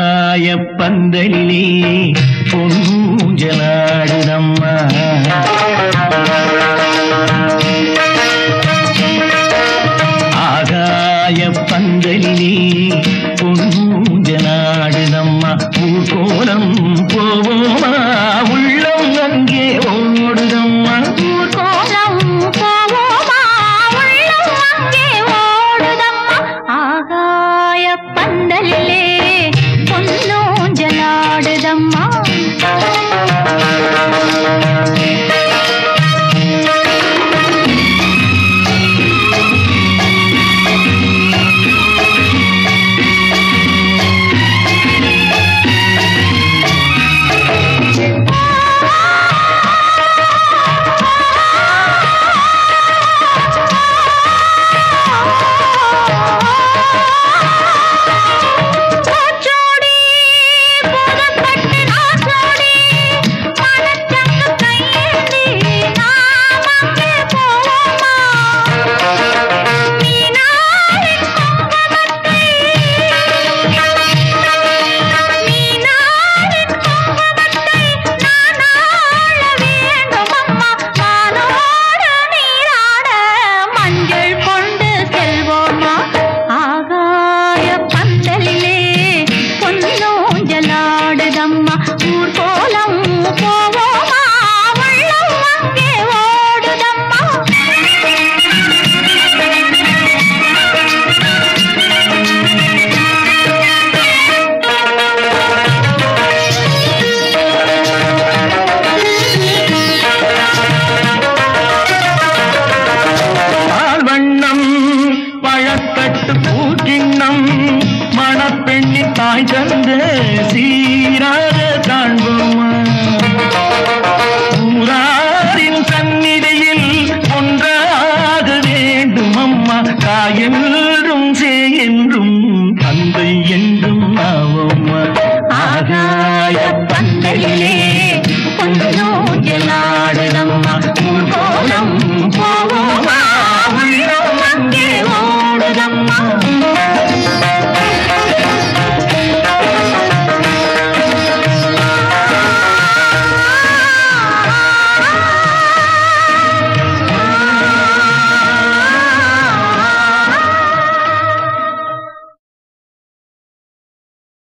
ஆகாய பந்தலிலே பொன்னூஞ்சலாடுதம்மா ஆகாய பந்தலிலே பொன்னூஞ்சலாடுதம்மா ஊர்கோலம் போவோமா உள்ளம் அங்கே ஓடுதம்மா ஊர்கோலம் போவோமா உள்ளம் அங்கே ஓடுதம்மா ஆகாய பந்தலிலே பொன்னூஞ்சலாடுதம்மா பூச்சோடி புதுப்பட்டு நாசோடி மனச்சங்கு கையேந்தி நாம் அங்கே போவோமா மீனாவின் குங்குமத்தை மீனாவின் குங்குமத்தை நான் ஆள வேண்டும் அம்மா மானோடு நீராட மஞ்சள் கொண்டு செல்வோமா ஆகாய பந்தலிலே பொன்னூஞ்சலாடுதம்மா ஊர் கோலம் போவோமா உள்ளம் அங்கே ஓடுதம்மா பால் வண்ணம் பழத்தட்டு பூக்கிண்ணம் மணப்பெண்ணின் தாய் தந்து சீராக காண்போமா